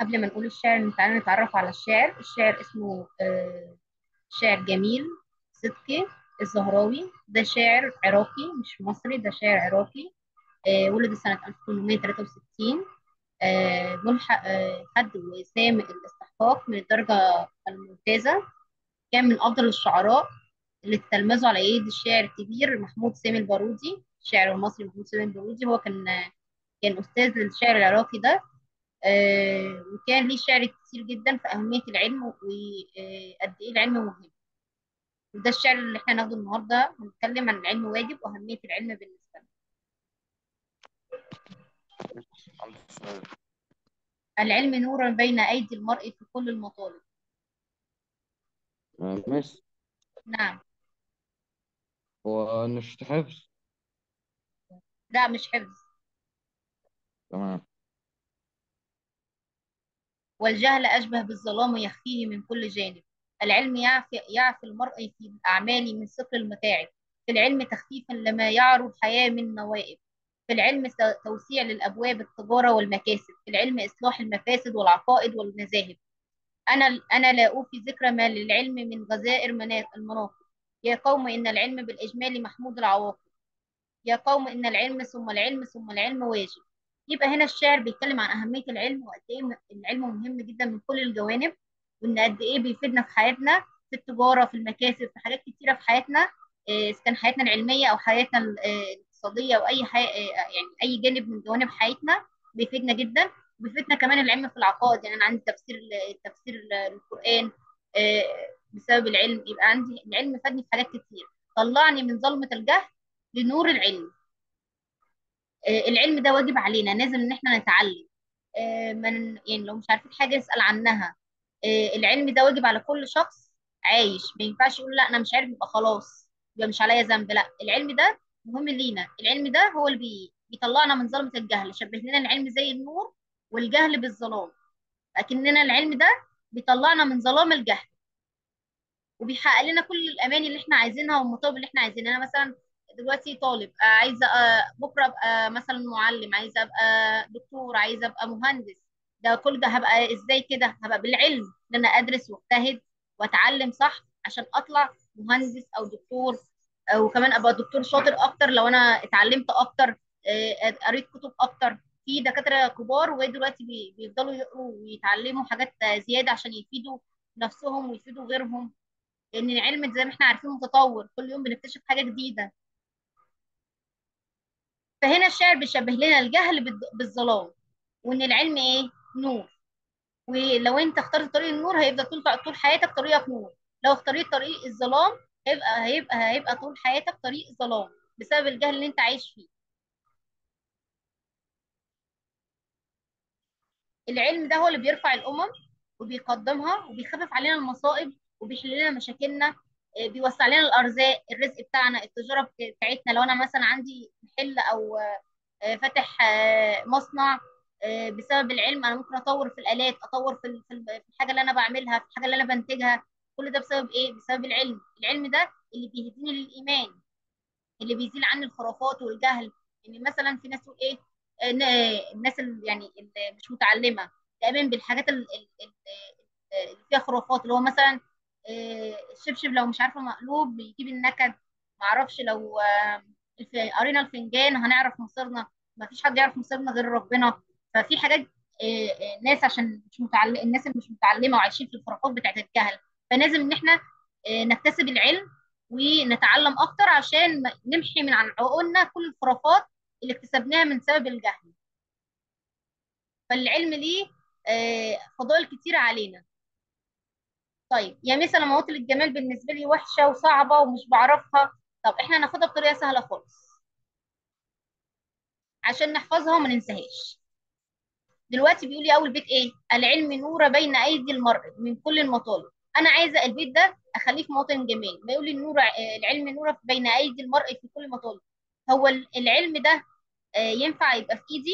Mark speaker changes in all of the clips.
Speaker 1: قبل ما نقول الشعر تعالى نتعرف على الشاعر الشاعر اسمه آه، شاعر جميل صدقي الزهراوي ده شاعر عراقي مش مصري ده شاعر عراقي آه، ولد سنة 1863 آه، ملحق آه، خد وسام الاستحقاق من الدرجة الممتازة كان من أفضل الشعراء اللي تلمذوا على يد الشاعر الكبير محمود سامي البارودي الشاعر المصري محمود سامي البارودي هو كان كان أستاذ للشعر العراقي ده آه، وكان ليه شعر كتير جدا في أهمية العلم وقد إيه العلم مهم وده الشعر اللي احنا ناخده النهارده هنتكلم عن العلم واجب وأهمية العلم بالنسبة لنا
Speaker 2: عندي سؤال
Speaker 1: العلم نور بين أيدي المرء في كل المطالب
Speaker 2: آه، ماشي
Speaker 1: نعم
Speaker 2: هو مش حفظ
Speaker 1: لا مش حفظ
Speaker 2: تمام
Speaker 1: والجهل أشبه بالظلام يخفيه من كل جانب العلم يعفي, يعفي المرء في الأعمال من ثقل المتاعب في العلم تخفيفا لما يعرض الحياة من نوائب في العلم ت- توسيع للأبواب التجارة والمكاسب في العلم إصلاح المفاسد والعقائد والمذاهب أنا أنا لا أوفي ذكر ما للعلم من غزائر منا- المناقب يا قوم إن العلم بالإجمال محمود العواقب يا قوم إن العلم ثم العلم ثم العلم واجب يبقى هنا الشاعر بيتكلم عن أهمية العلم وقد إيه م- العلم مهم جدا من كل الجوانب وإن قد إيه بيفيدنا في حياتنا في التجارة في المكاسب في حاجات كتيرة في حياتنا إيه، إذا كان حياتنا العلمية أو حياتنا ال- آه، الاقتصادية أو أي حي... آه، يعني أي جانب من جوانب حياتنا بيفيدنا جدا وبيفيدنا كمان العلم في العقائد يعني أنا عندي تفسير ال- تفسير ال- القرآن آه، بسبب العلم يبقى عندي العلم فادني في حاجات كتير طلعني من ظلمة الجهل لنور العلم آه، العلم ده واجب علينا لازم ان احنا نتعلم آه، من يعني لو مش عارفين حاجه نسال عنها آه، العلم ده واجب على كل شخص عايش ما ينفعش يقول لا انا مش عارف يبقى خلاص يبقى مش عليا ذنب لا العلم ده مهم لينا العلم ده هو اللي بي بيطلعنا من ظلمه الجهل شبه لنا العلم زي النور والجهل بالظلام لكننا العلم ده بيطلعنا من ظلام الجهل وبيحقق لنا كل الاماني اللي احنا عايزينها والمطالب اللي احنا عايزينها انا مثلا دلوقتي طالب آه، عايزه آه، بكره ابقى مثلا معلم عايزه ابقى دكتور عايزه ابقى مهندس ده كل ده هبقى ازاي كده هبقى بالعلم ان انا ادرس واجتهد واتعلم صح عشان اطلع مهندس او دكتور او كمان ابقى دكتور شاطر اكتر لو انا اتعلمت اكتر آه، قريت كتب اكتر في دكاتره كبار ودلوقتي بي- بيفضلوا يقروا ويتعلموا حاجات زياده عشان يفيدوا نفسهم ويفيدوا غيرهم لان العلم زي ما احنا عارفين متطور كل يوم بنكتشف حاجه جديده فهنا الشاعر بيشبه لنا الجهل بالض- بالظلام وان العلم ايه نور ولو انت اخترت طريق النور هيفضل طول طول حياتك طريقك نور لو اختاريت طريق الظلام هيبقى هيبقى هيبقى طول حياتك طريق ظلام بسبب الجهل اللي انت عايش فيه العلم ده هو اللي بيرفع الامم وبيقدمها وبيخفف علينا المصائب وبيحل لنا مشاكلنا آه، بيوسع لنا الارزاق الرزق بتاعنا التجاره بت- بتاعتنا لو انا مثلا عندي محل او آه، فاتح آه، مصنع آه، بسبب العلم انا ممكن اطور في الالات اطور في ال- في ال- في الحاجه اللي انا بعملها في الحاجه اللي انا بنتجها كل ده بسبب ايه بسبب العلم العلم ده اللي بيهديني للايمان اللي بيزيل عني الخرافات والجهل يعني مثلا في ناس تقول ايه إن الناس اللي يعني اللي مش متعلمه تؤمن بالحاجات ال- ال- ال- اللي فيها خرافات اللي هو مثلا آه، الشبشب لو مش عارفه مقلوب بيجيب النكد معرفش لو آه، الف- قرينا الفنجان هنعرف مصيرنا ما فيش حد يعرف مصيرنا غير ربنا ففي حاجات آه، آه، ناس عشان مش متعلم الناس اللي مش متعلمه وعايشين في الخرافات بتاعت الجهل فلازم ان احنا آه، نكتسب العلم ونتعلم اكتر عشان نمحي من عن عقولنا كل الخرافات اللي اكتسبناها من سبب الجهل فالعلم ليه آه، فضائل كتيرة علينا طيب يا مثلا مواطن الجمال بالنسبة لي وحشة وصعبة ومش بعرفها طب احنا ناخدها بطريقة سهلة خالص عشان نحفظها وما ننساهاش دلوقتي بيقول لي اول بيت ايه العلم نور بين ايدي المرء من كل المطالب انا عايزه البيت ده اخليه في مواطن جمال بيقول لي النور آه، العلم نور بين ايدي المرء في كل مطالب هو ال- العلم ده آه، ينفع يبقى في ايدي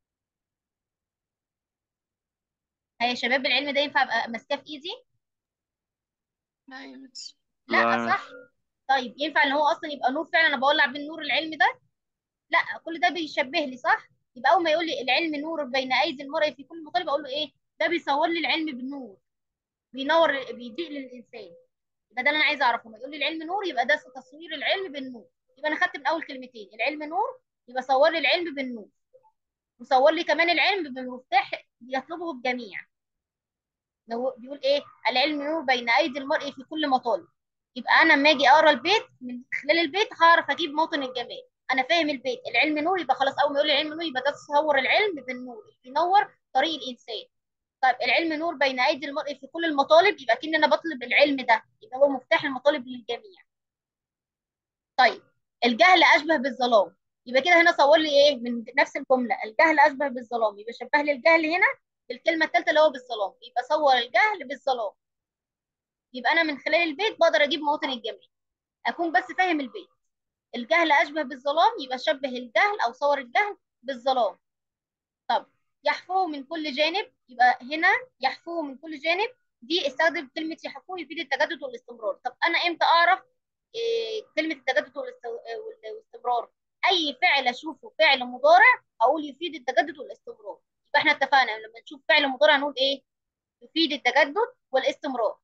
Speaker 1: هيا يا شباب العلم ده ينفع ابقى ماسكاه في ايدي
Speaker 3: لا يا مس
Speaker 2: لا
Speaker 1: لا
Speaker 2: يا
Speaker 1: صح طيب ينفع ان هو اصلا يبقى نور فعلا انا بولع بيه النور العلم ده لا كل ده بيشبه لي صح يبقى اول ما يقول لي العلم نور بين ايدي المرء في كل مطالب اقول له ايه ده بيصور لي العلم بالنور بينور بيضيء للانسان يبقى ده اللي انا عايزه اعرفه لما يقول لي العلم نور يبقى ده تصوير العلم بالنور يبقى انا خدت من اول كلمتين العلم نور يبقى صور لي العلم بالنور وصور لي كمان العلم بمفتاح يطلبه الجميع لو بيقول ايه العلم نور بين ايدي المرء في كل مطالب يبقى انا لما اجي اقرا البيت من خلال البيت هعرف اجيب موطن الجمال انا فاهم البيت العلم نور يبقى خلاص اول ما يقول لي العلم نور يبقى ده تصور العلم بالنور بينور طريق الانسان طيب العلم نور بين ايدي المرء في كل المطالب يبقى كأن انا بطلب العلم ده يبقى هو مفتاح المطالب للجميع طيب الجهل اشبه بالظلام يبقى كده هنا صور لي ايه من نفس الجمله الجهل اشبه بالظلام يبقى شبه لي الجهل هنا بالكلمه الثالثه اللي هو بالظلام يبقى صور الجهل بالظلام يبقى انا من خلال البيت بقدر اجيب مواطن الجميع اكون بس فاهم البيت الجهل اشبه بالظلام يبقى شبه الجهل او صور الجهل بالظلام طب يحفوه من كل جانب يبقى هنا يحفوه من كل جانب دي استخدم كلمة يحفوه يفيد التجدد والاستمرار طب أنا إمتى أعرف إيه كلمة التجدد والاست- والاستمرار أي فعل أشوفه فعل مضارع أقول يفيد التجدد والاستمرار يبقى إحنا اتفقنا لما نشوف فعل مضارع نقول إيه يفيد التجدد والاستمرار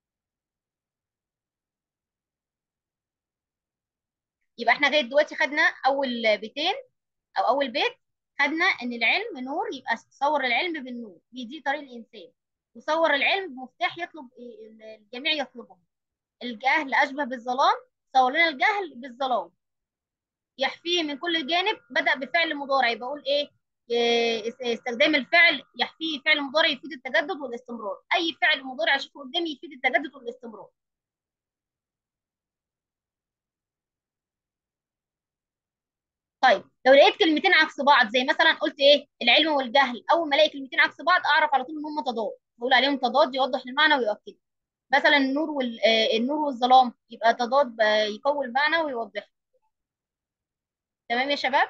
Speaker 1: يبقى إحنا لغاية دلوقتي خدنا أول بيتين أو أول بيت خدنا ان العلم نور يبقى صور العلم بالنور بيدي طريق الانسان وصور العلم بمفتاح يطلب الجميع يطلبه الجهل اشبه بالظلام صور لنا الجهل بالظلام يحفيه من كل جانب بدأ بفعل مضارع يبقى اقول ايه إيه، استخدام الفعل يحفيه فعل مضارع يفيد التجدد والاستمرار اي فعل مضارع اشوفه قدامي يفيد التجدد والاستمرار طيب لو لقيت كلمتين عكس بعض زي مثلا قلت ايه العلم والجهل اول ما الاقي كلمتين عكس بعض اعرف على طول ان هم تضاد بقول عليهم تضاد يوضح المعنى ويؤكد مثلا النور وال آه، النور والظلام يبقى تضاد آه، يقوي المعنى ويوضحه تمام يا شباب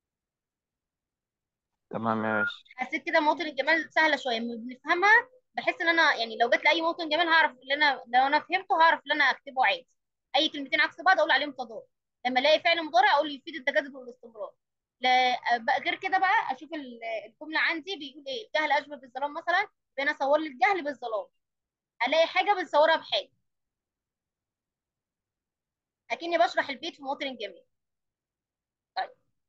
Speaker 2: تمام يا باشا
Speaker 1: حسيت كده مواطن الجمال سهله شويه لما بنفهمها بحس ان انا يعني لو جات لي اي موطن جمال هعرف اللي انا لو انا فهمته هعرف اللي انا اكتبه عادي اي كلمتين عكس بعض اقول عليهم تضاد لما الاقي فعل مضارع اقول يفيد التجدد والاستمرار لا بقى غير كده بقى اشوف ال- الجمله عندي بيقول ايه الجهل اشبه بالظلام مثلا فانا اصور لي الجهل بالظلام الاقي حاجه بنصورها بحاجه اكني بشرح البيت في مواطن الجمال طيب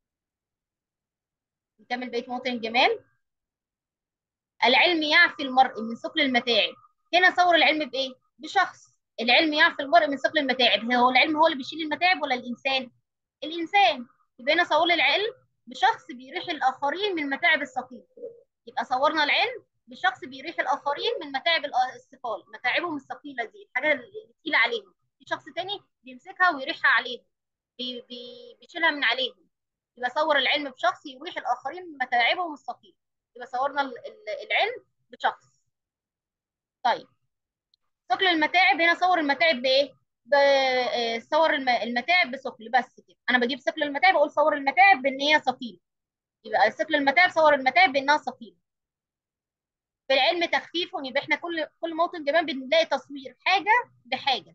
Speaker 1: نكمل بقيه مواطن الجمال العلم يعفي المرء من ثقل المتاعب هنا صور العلم بايه بشخص العلم يعفي المرء من ثقل المتاعب هو العلم هو اللي بيشيل المتاعب ولا الانسان الانسان يبقى هنا صور لي العلم بشخص بيريح الاخرين من متاعب الثقيل يبقى صورنا العلم بشخص بيريح الاخرين من متاعب الأ- الثقال متاعبهم الثقيله دي الحاجه اللي تقيله عليهم في شخص تاني بيمسكها ويريحها عليهم بي بي بيشيلها من عليهم يبقى صور العلم بشخص يريح الاخرين من متاعبهم الثقيله يبقى صورنا ال- ال- العلم بشخص طيب ثقل المتاعب هنا صور المتاعب بايه ب- آه، صور الم- المتاعب بثقل بس كده انا بجيب ثقل المتاعب اقول صور المتاعب بان هي ثقيله يبقى ثقل المتاعب صور المتاعب بانها ثقيله في العلم تخفيف يبقى احنا كل كل موطن جمال بنلاقي تصوير حاجه بحاجه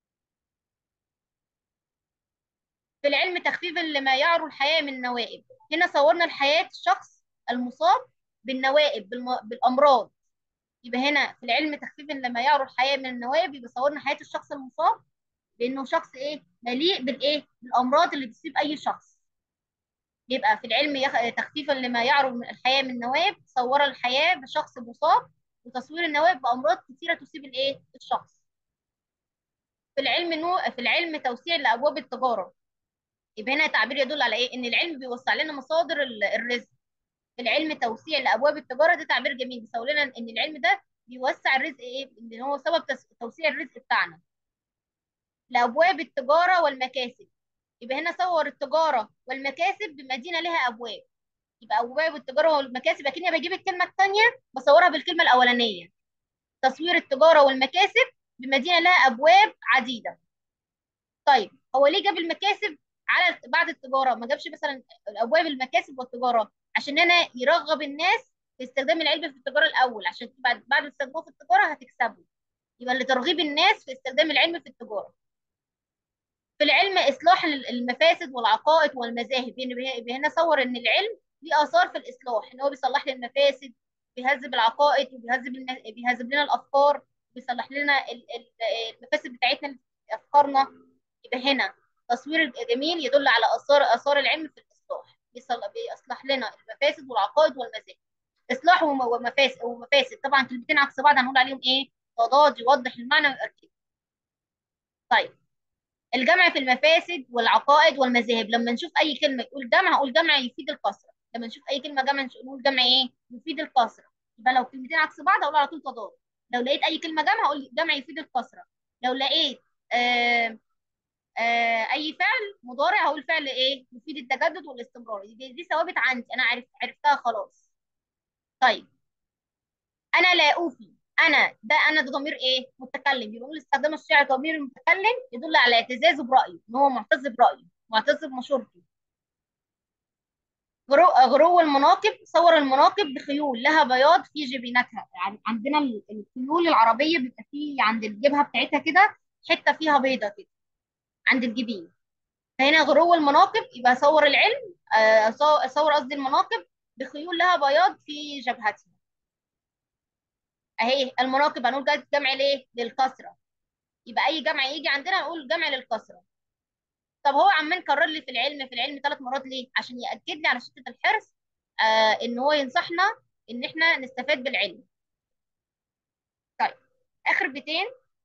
Speaker 1: في العلم تخفيف لما يعرو الحياه من نوائب هنا صورنا الحياه الشخص المصاب بالنوائب بالم... بالامراض يبقى هنا في العلم تخفيف لما يعرو الحياه من النوائب يبقى صورنا حياه الشخص المصاب بانه شخص ايه مليء بالايه بالامراض اللي بتصيب اي شخص يبقى في العلم يخ... تخفيفا لما يعرض من الحياة من النوائب صور الحياة بشخص مصاب وتصوير النوائب بأمراض كثيرة تصيب الايه الشخص في العلم نوع في العلم توسيع لأبواب التجارة يبقى هنا تعبير يدل على ايه ان العلم بيوسع لنا مصادر ال- الرزق في العلم توسيع لأبواب التجارة ده تعبير جميل بيساوي لنا ان العلم ده بيوسع الرزق ايه ان هو سبب تس... توسيع الرزق بتاعنا لأبواب التجارة والمكاسب يبقى هنا صور التجارة والمكاسب بمدينة لها أبواب يبقى أبواب التجارة والمكاسب أكني بجيب الكلمة الثانية بصورها بالكلمة الأولانية تصوير التجارة والمكاسب بمدينة لها أبواب عديدة طيب هو ليه جاب المكاسب على بعد التجارة ما جابش مثلا أبواب المكاسب والتجارة عشان هنا يرغب الناس في استخدام العلم في التجارة الأول عشان بعد بعد ما تستخدموه في التجارة هتكسبوا يبقى لترغيب الناس في استخدام العلم في التجارة في العلم إصلاح المفاسد والعقائد والمذاهب يعني به- هنا صور إن العلم ليه آثار في الإصلاح إن هو بيصلح لي المفاسد بيهذب العقائد وبيهذب النا- بيهذب لنا الافكار بيصلح لنا ال- ال- المفاسد بتاعتنا اللي في افكارنا يبقى هنا تصوير جميل يدل على اثار اثار العلم في الاصلاح بيصل- بيصلح لنا المفاسد والعقائد والمذاهب اصلاح وم- ومفاسد ومفاسد طبعا كلمتين عكس بعض هنقول عليهم ايه تضاد يوضح المعنى ويؤكد طيب الجمع في المفاسد والعقائد والمذاهب لما نشوف اي كلمه يقول جمع هقول جمع يفيد الكسره لما نشوف اي كلمه جمع نقول جمع ايه يفيد الكسره يبقى لو كلمتين عكس بعض هقول على طول تضاد لو لقيت اي كلمه جمع هقول جمع يفيد الكسره لو لقيت آه آه اي فعل مضارع هقول فعل ايه يفيد التجدد والاستمرار دي, دي ثوابت عندي انا عرفت عرفتها خلاص طيب انا لا اوفي انا ده انا ده ضمير ايه متكلم يبقى نقول استخدام الشعر ضمير المتكلم يدل على اعتزازه برايه ان هو معتز برايه معتز بمشورته غرو غرو المناقب صور المناقب بخيول لها بياض في جبينتها يعني عندنا ال- الخيول العربيه بيبقى فيه عند الجبهه بتاعتها كده حته فيها بيضه كده عند الجبين فهنا غرو المناقب يبقى صور العلم آه صو- صور قصدي المناقب بخيول لها بياض في جبهتها اهي المناقب هنقول جت جمع ليه للكسره يبقى اي جمع يجي عندنا نقول جمع للكسره طب هو عمال كرر لي في العلم في العلم ثلاث مرات ليه عشان ياكد لي على شده الحرص آه ان هو ينصحنا ان احنا نستفاد بالعلم طيب اخر بيتين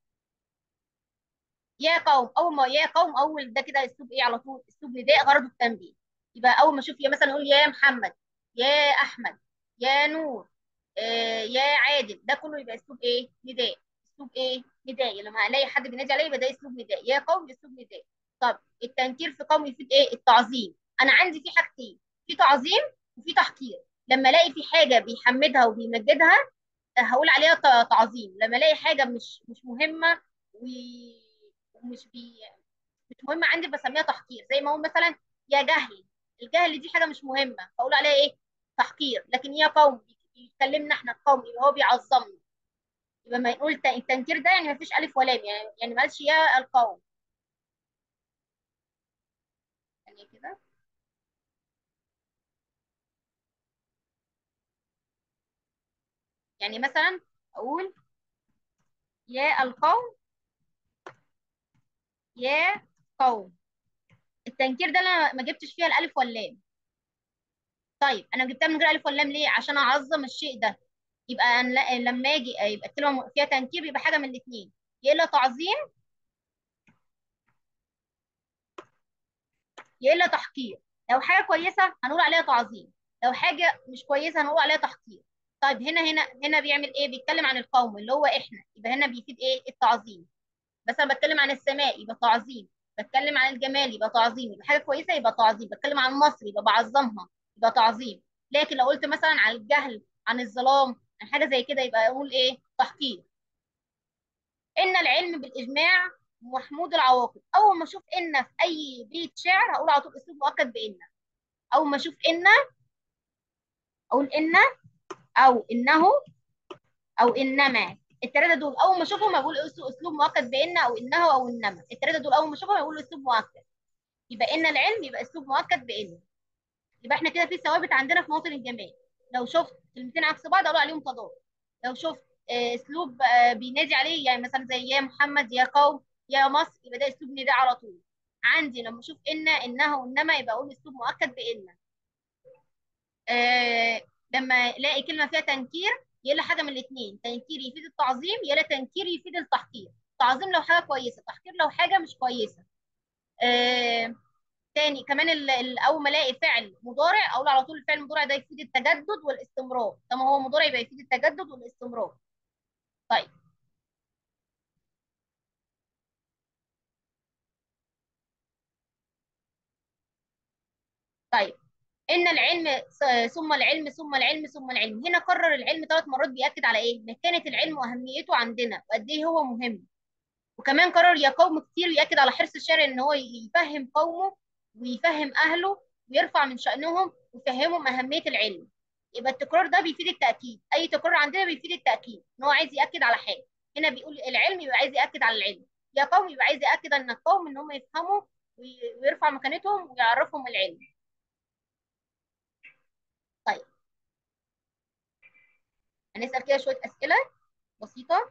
Speaker 1: يا قوم اول ما يا قوم اول ده كده اسلوب ايه على طول اسلوب نداء غرضه التنبيه يبقى اول ما اشوف يا مثلا اقول يا محمد يا احمد يا نور آه يا عادل ده كله يبقى اسلوب ايه نداء اسلوب ايه نداء لما الاقي حد بينادي عليا يبقى ده اسلوب نداء يا قوم اسلوب نداء طب التنكير في قوم يفيد ايه التعظيم انا عندي في حاجتين في تعظيم وفي تحقير لما الاقي في حاجه بيحمدها وبيمجدها هقول عليها ت- تعظيم لما الاقي حاجه مش مش مهمه و- ومش بي مش مهمه عندي بسميها تحقير زي ما اقول مثلا يا جهل الجهل دي حاجه مش مهمه فاقول عليها ايه تحقير لكن يا قوم بيكلمنا احنا القوم يبقى هو بيعظمنا يبقى ما يقول ت- التنكير ده يعني ما فيش الف ولام يعني يعني ما قالش يا القوم يعني كده يعني مثلا اقول يا القوم يا قوم التنكير ده انا ما جبتش فيها الالف واللام طيب انا جبتها من غير الف واللام ليه عشان اعظم الشيء ده يبقى أنا لا- لما اجي يبقى الكلمه فيها تنكير يبقى حاجه من الاثنين يا الا تعظيم يا الا تحقير لو حاجه كويسه هنقول عليها تعظيم لو حاجه مش كويسه هنقول عليها تحقير طيب هنا هنا هنا بيعمل ايه بيتكلم عن القوم اللي هو احنا يبقى هنا بيفيد ايه التعظيم بس انا بتكلم عن السماء يبقى تعظيم بتكلم عن الجمال يبقى تعظيم يبقى حاجه كويسه يبقى تعظيم بتكلم عن مصر يبقى بعظمها يبقى تعظيم لكن لو قلت مثلا عن الجهل عن الظلام عن حاجه زي كده يبقى اقول ايه تحقير ان العلم بالاجماع محمود العواقب اول ما اشوف ان في اي بيت شعر هقول على طول اسلوب مؤكد بان اول ما اشوف ان اقول ان او انه او انما الثلاثه دول اول ما اشوفهم اقول اسلوب مؤكد بان او انه او انما الثلاثه دول اول ما اشوفهم اقول اسلوب مؤكد يبقى ان العلم يبقى اسلوب مؤكد بان يبقى احنا كده في ثوابت عندنا في موطن الجمال لو شفت كلمتين عكس بعض اقول عليهم تضاد لو شفت آه، اسلوب آه، بينادي عليه يعني مثلا زي يا محمد يا قوم يا مصر يبقى ده اسلوب نداء على طول عندي لما اشوف ان انه وانما يبقى اقول اسلوب مؤكد بان آه لما الاقي كلمه فيها تنكير يا الا حاجه من الاثنين تنكير يفيد التعظيم يا الا تنكير يفيد التحقير تعظيم لو حاجه كويسه تحقير لو حاجه مش كويسه آه تاني كمان ال- ال- اول ما الاقي فعل مضارع اقول على طول الفعل المضارع ده يفيد التجدد والاستمرار طالما هو مضارع يبقى يفيد التجدد والاستمرار طيب طيب ان العلم ث- ثم العلم ثم العلم ثم العلم هنا كرر العلم ثلاث مرات بيأكد على ايه مكانة العلم واهميته عندنا وقد ايه هو مهم وكمان كرر يا قوم كتير ويأكد على حرص الشارع ان هو يفهم قومه ويفهم اهله ويرفع من شأنهم ويفهمهم أهمية العلم يبقى التكرار ده بيفيد التأكيد أي تكرار عندنا بيفيد التأكيد إن هو عايز يأكد على حاجة هنا بيقول العلم يبقى عايز يأكد على العلم يا قوم يبقى عايز يأكد أن القوم إن هم يفهموا وي- ويرفع مكانتهم ويعرفهم العلم طيب هنسأل كده شوية أسئلة بسيطة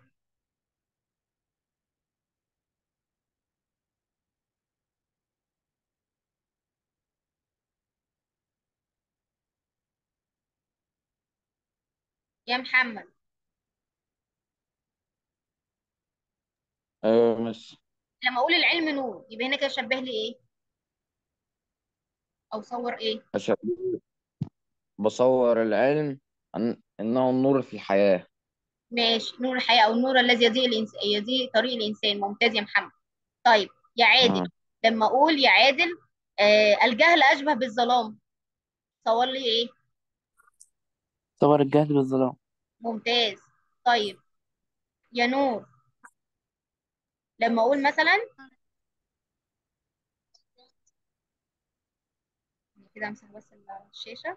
Speaker 1: يا محمد
Speaker 2: ايوه مس
Speaker 1: لما أقول العلم نور يبقى هنا كده شبه لي إيه أو صور إيه
Speaker 2: عشان بصور العلم عن انه النور في الحياة
Speaker 1: ماشي نور الحياة أو النور الذي يضيء الإنس... يضيء طريق الإنسان ممتاز يا محمد طيب يا عادل
Speaker 2: تمام
Speaker 1: لما أقول يا عادل آه الجهل أشبه بالظلام صور لي إيه
Speaker 4: صور الجهل بالظلام
Speaker 1: ممتاز طيب يا نور لما أقول مثلا كده أمسح بس الشاشة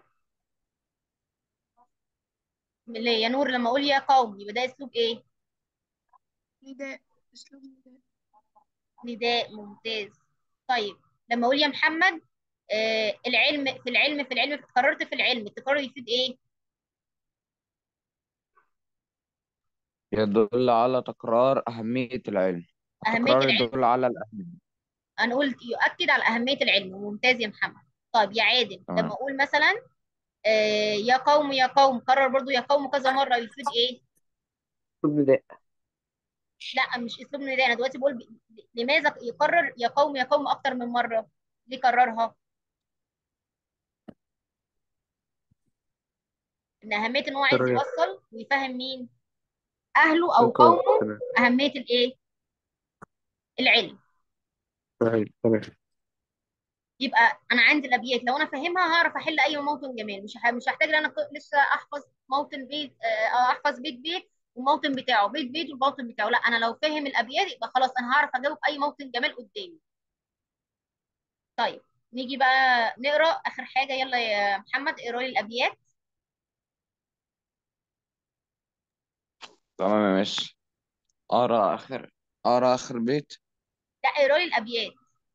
Speaker 1: ليه يا نور لما أقول يا قوم يبقى ده أسلوب إيه
Speaker 3: نداء أسلوب نداء
Speaker 1: نداء ممتاز طيب لما أقول يا محمد آه العلم في العلم في العلم قررت في العلم التكرار يفيد إيه
Speaker 2: يدل على تكرار أهمية العلم
Speaker 1: أهمية
Speaker 2: التكرار
Speaker 1: العلم
Speaker 2: يدل على الأهمية
Speaker 1: أنا قلت يؤكد على أهمية العلم ممتاز يا محمد طيب يا عادل لما
Speaker 2: تمام
Speaker 1: أقول مثلا آه يا قوم يا قوم كرر برضو يا قوم كذا مرة يفيد إيه
Speaker 4: أسلوب نداء
Speaker 1: لا مش أسلوب نداء أنا دلوقتي بقول ب... لماذا يكرر يا قوم يا قوم أكتر من مرة ليه كررها إن أهمية إن هو عايز
Speaker 4: تمام
Speaker 1: يوصل ويفهم مين أهله أو
Speaker 4: القوم
Speaker 1: قومه
Speaker 4: تمام
Speaker 1: أهمية الإيه العلم
Speaker 4: تمام تمام
Speaker 1: يبقى انا عندي الابيات لو انا فاهمها هعرف احل اي موطن جمال مش ه- مش هحتاج ان انا ق- لسه احفظ موطن بيت آه، احفظ بيت بيت والموطن بتاعه بيت بيت والموطن بتاعه لا انا لو فاهم الابيات يبقى خلاص انا هعرف اجاوب اي موطن جمال قدامي طيب نيجي بقى نقرا اخر حاجه يلا يا محمد اقرا لي الابيات
Speaker 2: تمام يا مس أقرأ آخر أقرأ آخر بيت
Speaker 1: لا اقرا لي الابيات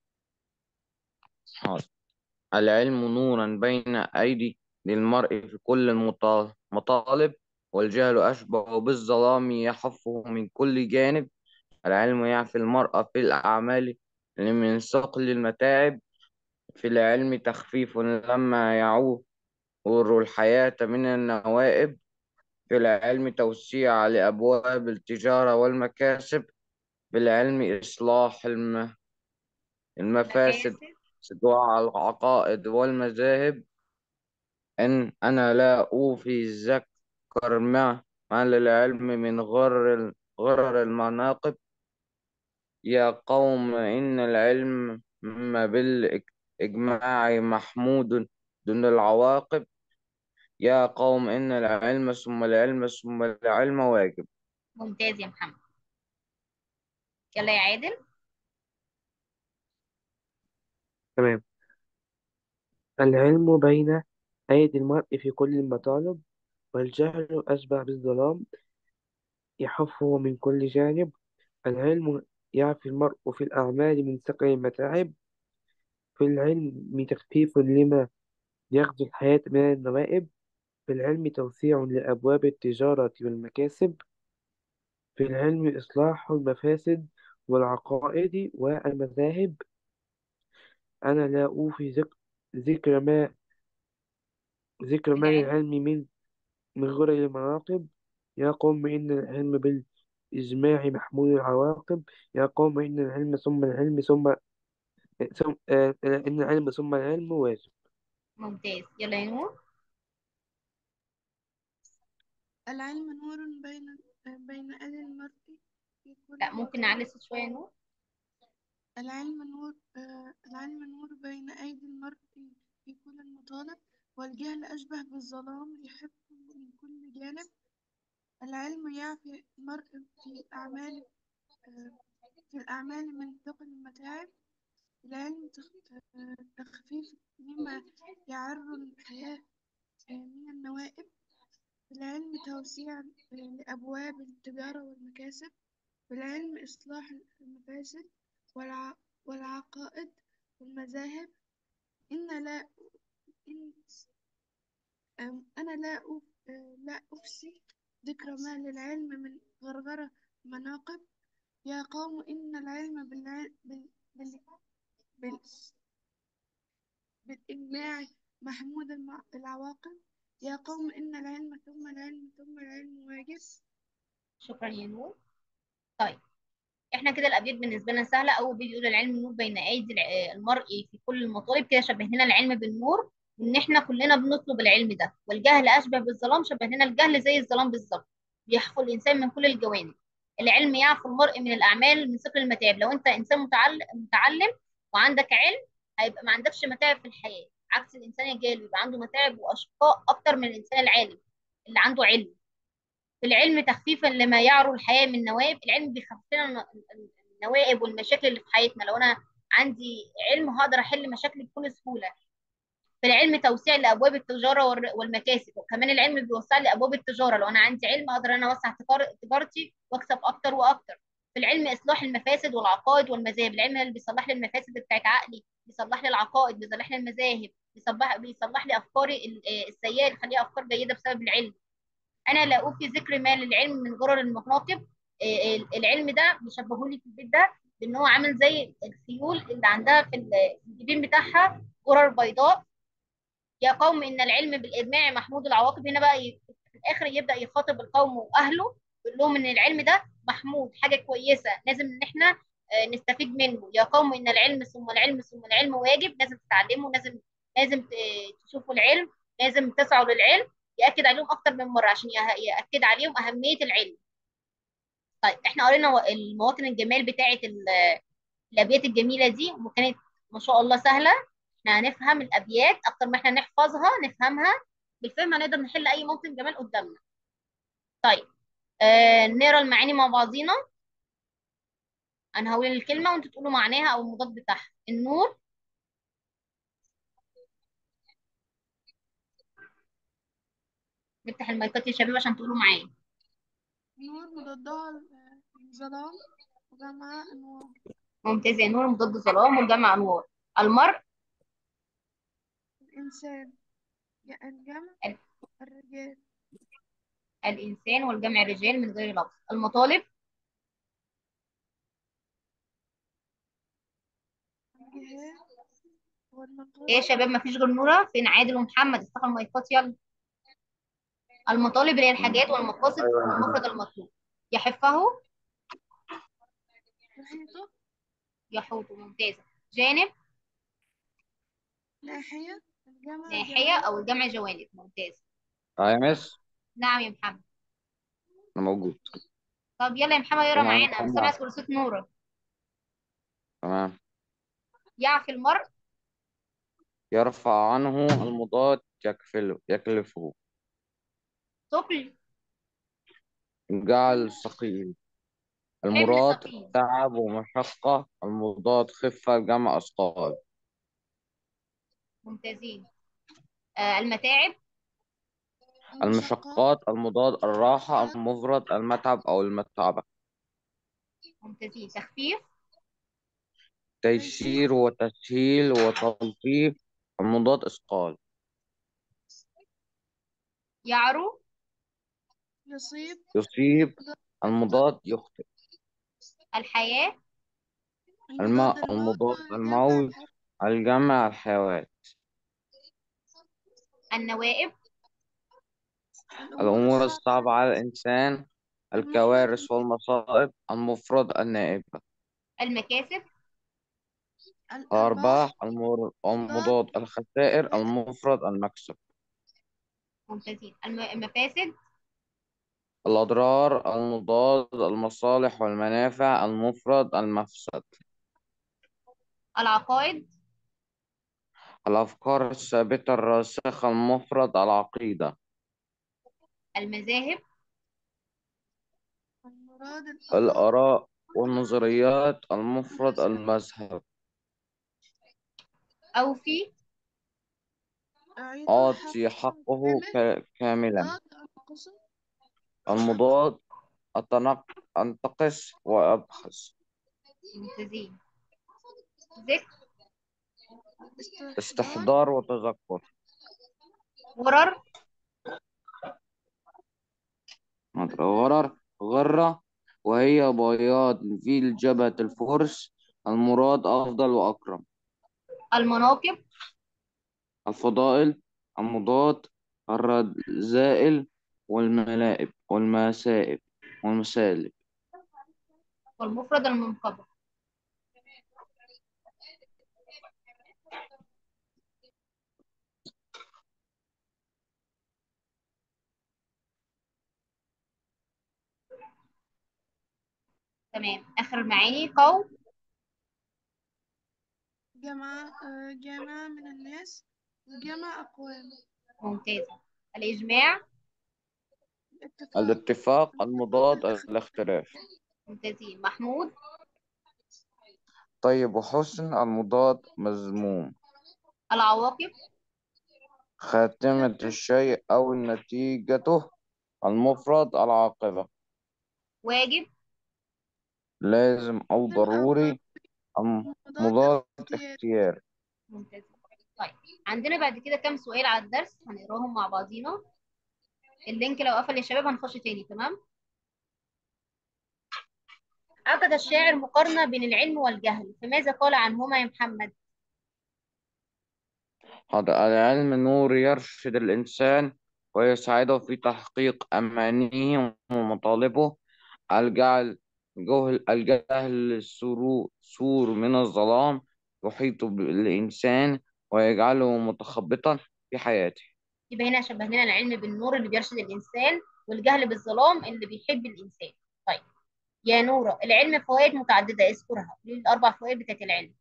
Speaker 2: حاضر العلم نورا بين أيدي للمرء في كل المطا- المطالب والجهل أشبه بالظلام يحفه من كل جانب العلم يعفي المرء في الأعمال من ثقل المتاعب في العلم تخفيف لما يعوه الحياة من النوائب في العلم توسيع لأبواب التجارة والمكاسب في العلم إصلاح الم- المفاسد
Speaker 1: مكاسب
Speaker 2: صدوع العقائد والمذاهب إن أنا لا أوفي الذكر مع مع العلم من غرر غرر المناقب يا قوم إن العلم ما بالإجماع محمود دون العواقب يا قوم إن العلم ثم العلم ثم العلم واجب
Speaker 1: ممتاز يا محمد يلا يا عادل
Speaker 4: تمام العلم بين أيدي المرء في كل المطالب والجهل أشبه بالظلام يحفه من كل جانب العلم يعفي المرء في الأعمال من ثقل المتاعب في العلم تخفيف لما يغزو الحياة من النوائب في العلم توسيع لأبواب التجارة والمكاسب في العلم إصلاح المفاسد والعقائد والمذاهب أنا لا أوفي ذك- ذكر ما ذكر ما
Speaker 1: العلم
Speaker 4: للعلم من من غير المناقب يا قوم إن العلم بالإجماع محمول العواقب يا قوم إن العلم ثم العلم ثم ثم آه إن العلم ثم العلم واجب
Speaker 1: ممتاز يلا يا نور
Speaker 3: العلم نور بين بين أيدي المرء في كل
Speaker 1: لا ممكن نعلي الصوت شويه يا نور
Speaker 3: العلم نور آه العلم نور بين أيدي المرء في كل المطالب والجهل أشبه بالظلام يحب من كل جانب العلم يعفي المرء في الأعمال آه في الأعمال من ثقل المتاعب العلم تخ- آه، تخفيف مما يعر الحياة آه، من النوائب العلم توسيع آه، لأبواب التجارة والمكاسب بالعلم إصلاح المفاسد والع... والعقائد والمذاهب إن لا إن أم، أنا لا أف... آه، لا أفسي ذكر ما للعلم من غرغرة مناقب يا قوم إن العلم بالعلم بال... بال... بال... بالإجماع محمود المع... العواقب يا قوم إن العلم ثم العلم ثم العلم واجب
Speaker 1: شكرا يا نور طيب احنا كده الابيات بالنسبه لنا سهله اول بيت يقول العلم نور بين ايدي الع- المرء في كل المطالب كده شبه لنا العلم بالنور وان احنا كلنا بنطلب العلم ده والجهل اشبه بالظلام شبه لنا الجهل زي الظلام بالظبط بيحفو الانسان من كل الجوانب العلم يعفو المرء من الاعمال من ثقل المتاعب لو انت انسان متعلم متعلم وعندك علم هيبقى ما عندكش متاعب في الحياه عكس الانسان الجاهل بيبقى عنده متاعب واشقاء اكتر من الانسان العالم اللي عنده علم في العلم تخفيفا لما يعرو الحياة من نوائب العلم بيخفف لنا الن- النوائب والمشاكل اللي في حياتنا لو أنا عندي علم هقدر أحل مشاكلي بكل سهولة في العلم توسيع لأبواب التجارة والر- والمكاسب وكمان العلم بيوسع لي أبواب التجارة لو أنا عندي علم أقدر أنا أوسع تجار- تجارتي وأكسب أكتر وأكتر في العلم إصلاح المفاسد والعقائد والمذاهب العلم اللي بيصلح لي المفاسد بتاعت عقلي بيصلح لي العقائد بيصلح لي المذاهب بيصلح بيصلح لي أفكاري ال- آه، السيئة اللي يخليها أفكار جيدة بسبب العلم انا لا اوفي ذكر ما للعلم من غرر المناقب إيه، ال- العلم ده بيشبهوا لي في البيت ده بان هو عامل زي الخيول اللي عندها في ال- في الجبين بتاعها غرر بيضاء يا قوم ان العلم بالاجماع محمود العواقب هنا بقى ي- في الاخر يبدا يخاطب القوم واهله يقول لهم ان العلم ده محمود حاجه كويسه لازم ان احنا آه، نستفيد منه يا قوم ان العلم ثم العلم ثم العلم واجب لازم تتعلموا لازم لازم ت- تشوفوا العلم لازم تسعوا للعلم ياكد عليهم اكتر من مره عشان يه- ياكد عليهم اهميه العلم طيب احنا قرينا و- المواطن الجمال بتاعه ال- الابيات الجميله دي وكانت ما شاء الله سهله احنا هنفهم الابيات اكتر ما احنا نحفظها نفهمها بالفهم هنقدر نحل اي موطن جمال قدامنا طيب آه نقرا المعاني مع بعضينا انا هقول الكلمه وانتوا تقولوا معناها او المضاد بتاعها النور نفتح المايكات يا شباب عشان تقولوا معايا
Speaker 3: نور مضادها ال- الظلام وجمع أنوار
Speaker 1: ممتاز يا نور مضاد ظلام والجمع انوار المرء
Speaker 3: الإنسان ج- الجمع
Speaker 1: ال-
Speaker 3: الرجال
Speaker 1: الانسان والجمع رجال من غير لفظ المطالب
Speaker 3: الجهاد
Speaker 1: ايه يا
Speaker 3: والمقاصد
Speaker 1: شباب مفيش غير نورة فين عادل ومحمد افتحوا المايكات يلا المطالب اللي هي الحاجات والمقاصد والمفرد المطلوب يحفه
Speaker 3: محيطه
Speaker 1: يحوط ممتازة جانب
Speaker 3: ناحية الجمع
Speaker 1: ناحية
Speaker 3: جوانب
Speaker 1: او الجمع جوانب ممتاز
Speaker 2: اه يا مس
Speaker 1: نعم يا محمد
Speaker 2: انا موجود
Speaker 1: طب يلا يا محمد اقرا
Speaker 2: ومعانا
Speaker 1: معانا
Speaker 2: محمد.
Speaker 1: سامع صوت نورة
Speaker 2: تمام
Speaker 1: يعفي المرء
Speaker 2: يرفع عنه المضاد يكفله يكلفه
Speaker 1: ثقل
Speaker 2: جعل ثقيل المراد
Speaker 1: ثقيل.
Speaker 2: تعب ومشقة المضاد خفة جمع أثقال
Speaker 1: ممتازين آه المتاعب
Speaker 2: المشقات المضاد الراحة المفرد المتعب أو المتعبة
Speaker 1: ممتازين تخفيف
Speaker 2: تيسير وتسهيل وتلطيف المضاد إثقال
Speaker 1: يعرو
Speaker 3: يصيب
Speaker 2: يصيب المضاد يخطئ
Speaker 1: الحياة
Speaker 2: الماء المضاد الموت الجمع الحيوان
Speaker 1: النوائب
Speaker 2: الأمور الصعبة على الإنسان الكوارث والمصائب المفرد النائبة
Speaker 1: المكاسب
Speaker 2: الأرباح المر- المضاد الخسائر المفرد المكسب
Speaker 1: ممتازين الم- المفاسد
Speaker 2: الأضرار المضاد المصالح والمنافع المفرد المفسد
Speaker 1: العقائد
Speaker 2: الأفكار الثابتة الراسخة المفرد العقيدة
Speaker 1: المذاهب
Speaker 3: المراد الآراء
Speaker 2: الآراء والنظريات المفرد المذهب
Speaker 1: أوفي
Speaker 3: أعيد
Speaker 2: أعطي
Speaker 3: الحق
Speaker 2: حقه
Speaker 3: كامل.
Speaker 2: ك- كاملا
Speaker 3: مضاد القسم
Speaker 2: المضاد أتنق أنتقص وأبخس
Speaker 1: ممتازين ذكر
Speaker 2: استحضار وتذكر
Speaker 1: غرر
Speaker 2: غرر غرة وهي بياض في الجبهة الفرس المراد أفضل وأكرم
Speaker 1: المناقب
Speaker 2: الفضائل المضاد الرذائل والملائب والمسائب والمسالب
Speaker 1: والمفرد المنقبض تمام آخر المعاني قول
Speaker 3: جمع آه، جمع من الناس وجمع أقوام
Speaker 1: ممتازة الإجماع
Speaker 3: الاتفاق
Speaker 2: الاتفاق المضاد الاختلاف
Speaker 1: ممتازين محمود
Speaker 2: طيب وحسن المضاد مذموم
Speaker 1: العواقب
Speaker 2: خاتمة الشيء أو نتيجته المفرد العاقبة
Speaker 1: واجب
Speaker 2: لازم أو ضروري الم- مضاد
Speaker 3: اختيار
Speaker 2: اختيار
Speaker 1: ممتازين طيب عندنا بعد كده كام سؤال على الدرس هنقراهم مع بعضينا اللينك لو قفل يا شباب هنخش تاني تمام عقد الشاعر مقارنة بين العلم والجهل فماذا قال عنهما يا محمد
Speaker 2: هذا العلم نور يرشد الإنسان ويساعده في تحقيق أمانيه ومطالبه الجعل جهل الجهل سرو- سور من الظلام يحيط بالإنسان ويجعله متخبطا في حياته
Speaker 1: يبقى هنا شبه لنا العلم بالنور اللي بيرشد الإنسان والجهل بالظلام اللي بيحب الإنسان طيب يا نورة العلم فوائد متعددة اذكرها قولي لي الأربع فوائد بتاعت العلم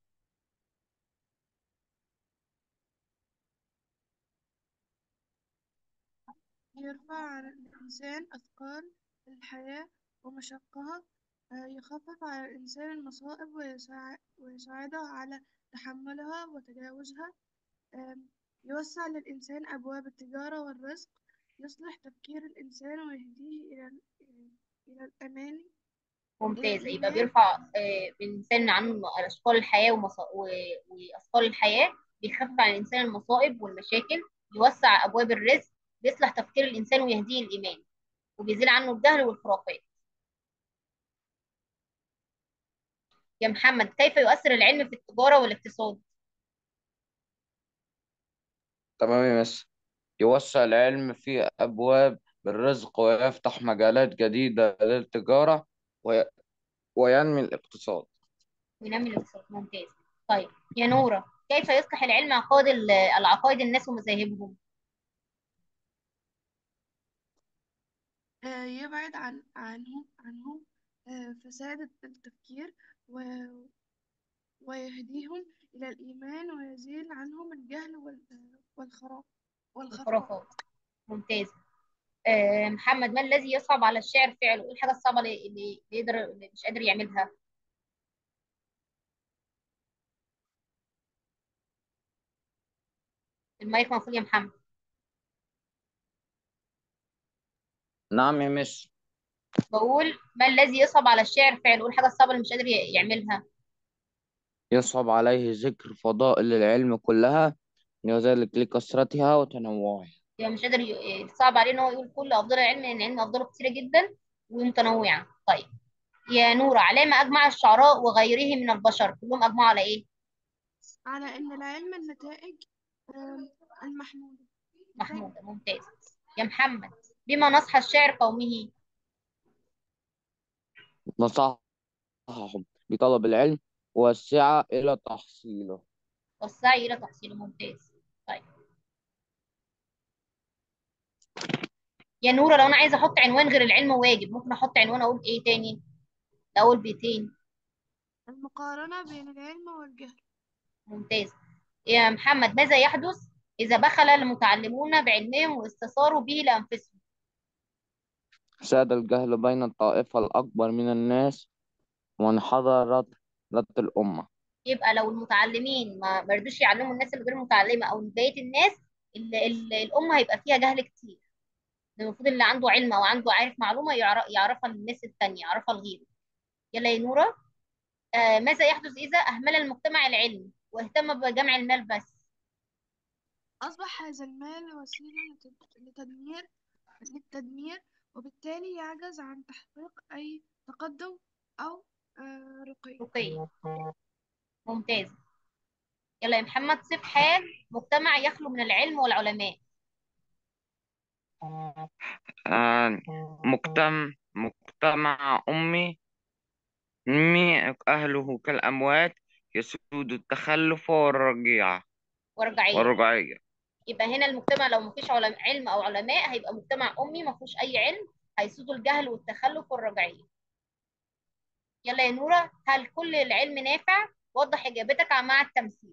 Speaker 3: يرفع عن الإنسان أثقال الحياة ومشقها آه، يخفف على الإنسان المصائب ويساع- ويساعده على تحملها وتجاوزها آم، يوسع للإنسان أبواب التجارة والرزق يصلح تفكير الإنسان ويهديه إلى ال- إلى الأمان
Speaker 1: ممتازة يبقى
Speaker 3: الإيمان
Speaker 1: بيرفع آه، الإنسان عنه أثقال الحياة ومص... و... وأثقال الحياة بيخفف عن الإنسان المصائب والمشاكل يوسع أبواب الرزق بيصلح تفكير الإنسان ويهديه الإيمان وبيزيل عنه الجهل والخرافات يا محمد كيف يؤثر العلم في التجارة والاقتصاد
Speaker 2: تمام يا مس يوسع العلم في أبواب الرزق ويفتح مجالات جديدة للتجارة وي... وينمي الاقتصاد
Speaker 1: وينمي الاقتصاد ممتاز طيب يا نورة كيف يصلح العلم عقائد ال- العقائد الناس ومذاهبهم
Speaker 3: آه، يبعد عن عنهم عنهم آه، فساد التفكير و... ويهديهم إلى الإيمان ويزيل عنهم الجهل وال... والخراب والخفاء
Speaker 1: الخرافات ممتاز آه محمد ما الذي يصعب على الشاعر فعله ايه الحاجة الصعبة اللي اللي يقدر اللي مش قادر يعملها المايك مقفول يا محمد
Speaker 2: نعم يا مس
Speaker 1: بقول ما الذي يصعب على الشاعر فعله ايه الحاجة الصعبة اللي مش قادر ي- يعملها
Speaker 2: يصعب عليه ذكر فضائل العلم كلها وذلك لكثرتها وتنوعها
Speaker 1: يبقى مش قادر ي- صعب عليه ان هو يقول كل افضل العلم لان العلم افضله كتيرة جدا ومتنوعة طيب يا نورة على ما اجمع الشعراء وغيره من البشر كلهم اجمعوا على ايه
Speaker 3: على أن العلم النتائج آم، المحمودة نتائج
Speaker 1: محمودة ممتاز يا محمد بما نصح الشاعر قومه
Speaker 2: نصحهم بطلب العلم والسعة إلى تحصيله
Speaker 1: والسعي الى تحصيله ممتاز طيب يا نورة لو انا عايزه احط عنوان غير العلم واجب ممكن احط عنوان اقول ايه تاني اول بيتين
Speaker 3: المقارنة بين العلم والجهل
Speaker 1: ممتاز يا محمد ماذا يحدث اذا بخل المتعلمون بعلمهم واستثاروا به لانفسهم
Speaker 2: ساد الجهل بين الطائفة الأكبر من الناس وانحدرت لت الأمة
Speaker 1: يبقى لو المتعلمين ما ما رضوش يعلموا الناس اللي غير متعلمه او بقيه الناس ال ال الامه هيبقى فيها جهل كتير المفروض اللي عنده علم او عنده عارف معلومه يعرف يعرفها للناس التانية يعرفها لغيره يلا يا نورة آه ماذا يحدث إذا أهمل المجتمع العلم واهتم بجمع المال بس
Speaker 3: أصبح هذا المال وسيلة لتد- لتدمير للتدمير وبالتالي يعجز عن تحقيق أي تقدم أو آه، رقي
Speaker 1: رقي ممتاز يلا يا محمد صف حال مجتمع يخلو من العلم والعلماء
Speaker 2: آه، مجتمع مجتمع أمي أمي أهله كالأموات يسود التخلف والرجيعة
Speaker 1: ورجعية
Speaker 2: والرجعية
Speaker 1: يبقى هنا المجتمع لو مفيش علم علم او علماء هيبقى مجتمع امي ما فيهوش اي علم هيسود الجهل والتخلف والرجعيه يلا يا نوره هل كل العلم نافع وضح اجابتك مع التمثيل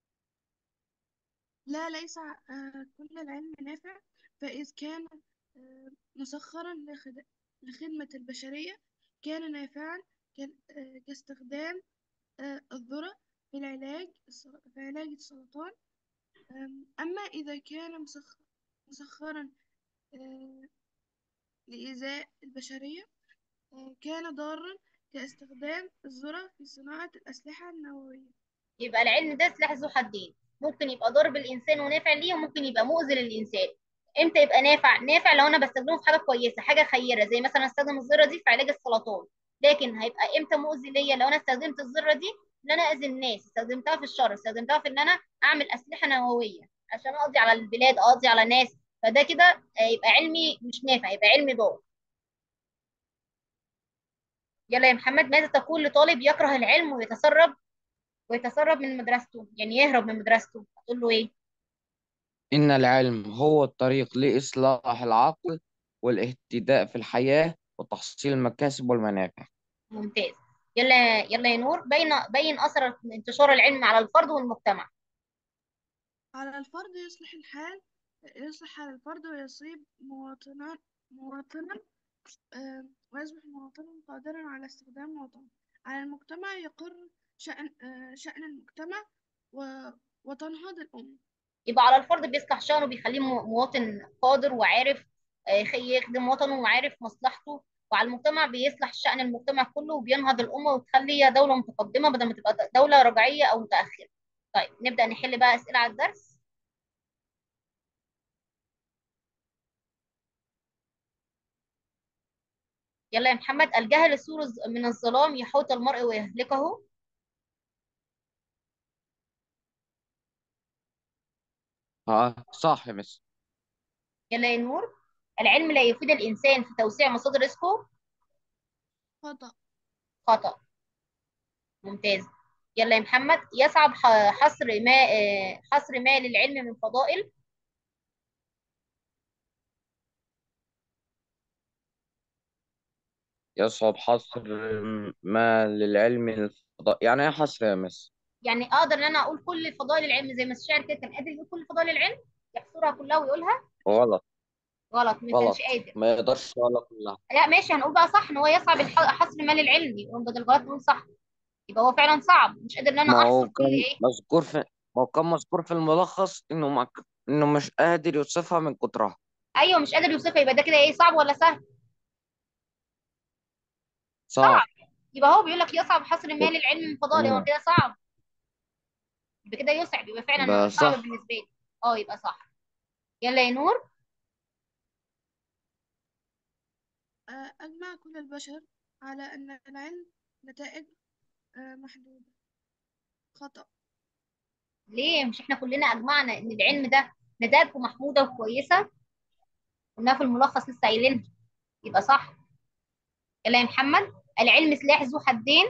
Speaker 3: لا ليس آه، كل العلم نافع فإذ كان آه، مسخرا لخد- لخدمة البشرية كان نافعا كال- آه، كاستخدام آه، الذرة في العلاج الس- في علاج السرطان آم، أما إذا كان مسخ- مسخرا آه، لإيذاء البشرية آه، كان ضارا كاستخدام الذرة في صناعة الأسلحة النووية
Speaker 1: يبقى العلم ده سلاح ذو حدين ممكن يبقى ضار بالانسان ونافع ليه وممكن يبقى مؤذي للانسان امتى يبقى نافع نافع لو انا بستخدمه في حاجه كويسه حاجه خيره زي مثلا استخدم الذره دي في علاج السرطان لكن هيبقى امتى مؤذي ليا لو انا استخدمت الذره دي ان انا اذي الناس استخدمتها في الشر استخدمتها في ان انا اعمل اسلحه نوويه عشان اقضي على البلاد اقضي على ناس فده كده آه، يبقى علمي مش نافع يبقى علمي ضار يلا يا محمد ماذا تقول لطالب يكره العلم ويتسرب ويتسرب من مدرسته يعني يهرب من مدرسته هتقول له ايه
Speaker 2: إن العلم هو الطريق لإصلاح العقل والاهتداء في الحياة وتحصيل المكاسب والمنافع
Speaker 1: ممتاز يلا يلا يا نور بين بين اثر انتشار العلم على الفرد والمجتمع
Speaker 3: على الفرد يصلح الحال يصلح حال الفرد ويصيب مواطنا مواطنا آه، ويصبح مواطنا قادرا على استخدام وطنه على المجتمع يقر شأن آه، شأن المجتمع و- وتنهض الأمة
Speaker 1: يبقى على الفرد بيصلح شأنه بيخليه مو- مواطن قادر وعارف آه، يخدم وطنه وعارف مصلحته وعلى المجتمع بيصلح شأن المجتمع كله وبينهض الأمة وتخليها دولة متقدمة بدل ما تبقى دولة رجعية أو متأخرة طيب نبدأ نحل بقى أسئلة على الدرس يلا يا محمد الجهل سور الز- من الظلام يحوط المرء ويهلكه
Speaker 2: اه صح يا مس
Speaker 1: يلا يا نور العلم لا يفيد الإنسان في توسيع مصادر رزقه
Speaker 3: خطأ
Speaker 1: خطأ ممتاز يلا يا محمد يصعب ح- حصر ما آه، حصر ما للعلم من فضائل
Speaker 2: يصعب حصر ما للعلم الفضاء يعني ايه حصر يا مس
Speaker 1: يعني اقدر ان انا اقول كل فضائل العلم زي ما الشاعر كده كان قادر يقول كل فضائل العلم يحصرها كلها ويقولها
Speaker 2: غلط
Speaker 1: غلط ما
Speaker 2: غلط
Speaker 1: كانش قادر
Speaker 2: ما يقدرش يقولها كلها
Speaker 1: لا ماشي هنقول بقى صح ان هو يصعب الح- حصر ما للعلم يبقى بدل غلط نقول صح يبقى هو فعلا صعب مش قادر ان انا
Speaker 2: ما
Speaker 1: احصر
Speaker 2: هو
Speaker 1: كل
Speaker 2: كان
Speaker 1: ايه
Speaker 2: مذكور في ما هو كان مذكور في الملخص انه ما... انه مش قادر يوصفها من كترها
Speaker 1: ايوه مش قادر يوصفها يبقى ده كده ايه صعب ولا سهل
Speaker 2: صعب
Speaker 1: يبقى هو بيقول لك يصعب حصر ما للعلم من فضائل هو
Speaker 2: تمام
Speaker 1: كده صعب يبقى كده يصعب يبقى فعلا
Speaker 2: يبقى
Speaker 1: صعب
Speaker 2: صح
Speaker 1: بالنسبه لي اه يبقى صح يلا يا نور
Speaker 3: آه، أجمع كل البشر على أن العلم نتائج آه، محدودة خطأ
Speaker 1: ليه مش احنا كلنا اجمعنا ان العلم ده نتائجه محموده وكويسه قلناها في الملخص لسه قايلينها يبقى صح يلا يا محمد العلم سلاح ذو حدين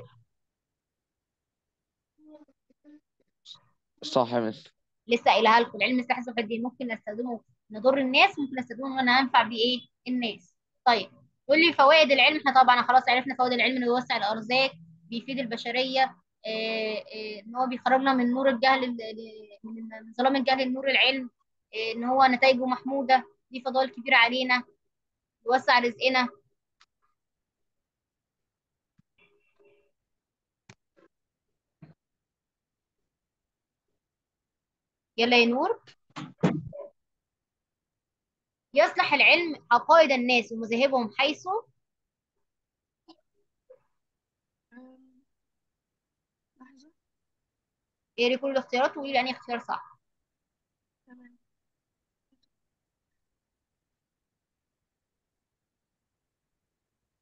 Speaker 2: صح يا مس
Speaker 1: لسه قايلها لكم العلم سلاح ذو حدين ممكن نستخدمه نضر الناس ممكن نستخدمه ان انا انفع بيه ايه الناس طيب قول لي فوائد العلم احنا طبعا خلاص عرفنا فوائد العلم انه يوسع الارزاق بيفيد البشريه آه، آه، ان هو بيخرجنا من نور الجهل ل- ل- من من ظلام الجهل لنور العلم آه، ان هو نتائجه محموده دي فضائل كبيره علينا يوسع رزقنا يلا يا نور يصلح العلم عقائد الناس ومذاهبهم حيث
Speaker 3: آم، لحظة
Speaker 1: اقري كل الاختيارات وقولي لي انهي اختيار صح
Speaker 3: تمام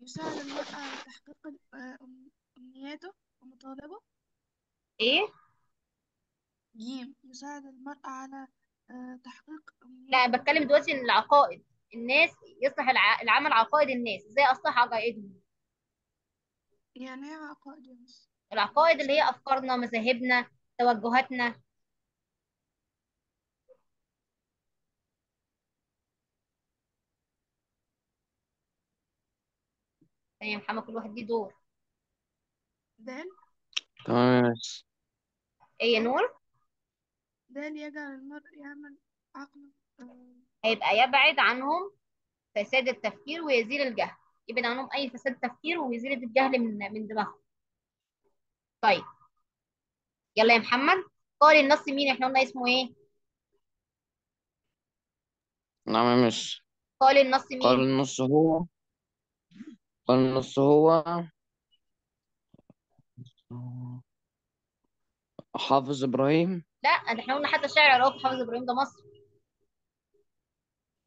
Speaker 3: يساعد المرء على تحقيق ال- آه، أم- أمنياته ومطالبه
Speaker 1: ايه
Speaker 3: جيم يساعد المرء على آه، تحقيق
Speaker 1: لا
Speaker 3: أمنياته
Speaker 1: انا بتكلم دلوقتي ان العقائد الناس يصلح الع... العمل عقائد الناس ازاي اصلح عقائدهم
Speaker 3: يعني ايه عقائد يا مس
Speaker 1: العقائد اللي هي افكارنا مذاهبنا توجهاتنا يا محمد كل واحد ليه دور
Speaker 3: دال
Speaker 2: تمام يا مس
Speaker 1: ايه يا نور
Speaker 3: دال يجعل المرء يعمل عقله آه،
Speaker 1: هيبقى يبعد عنهم فساد التفكير ويزيل الجهل يبعد عنهم اي فساد تفكير ويزيل الجهل من من دماغهم طيب يلا يا محمد قال النص مين احنا قلنا اسمه ايه
Speaker 2: نعم يا مس
Speaker 1: قال النص
Speaker 2: قال
Speaker 1: مين
Speaker 2: النص هو قال النص هو حافظ إبراهيم
Speaker 1: لا ده احنا قلنا حتى الشاعر العراقي حافظ ابراهيم ده مصري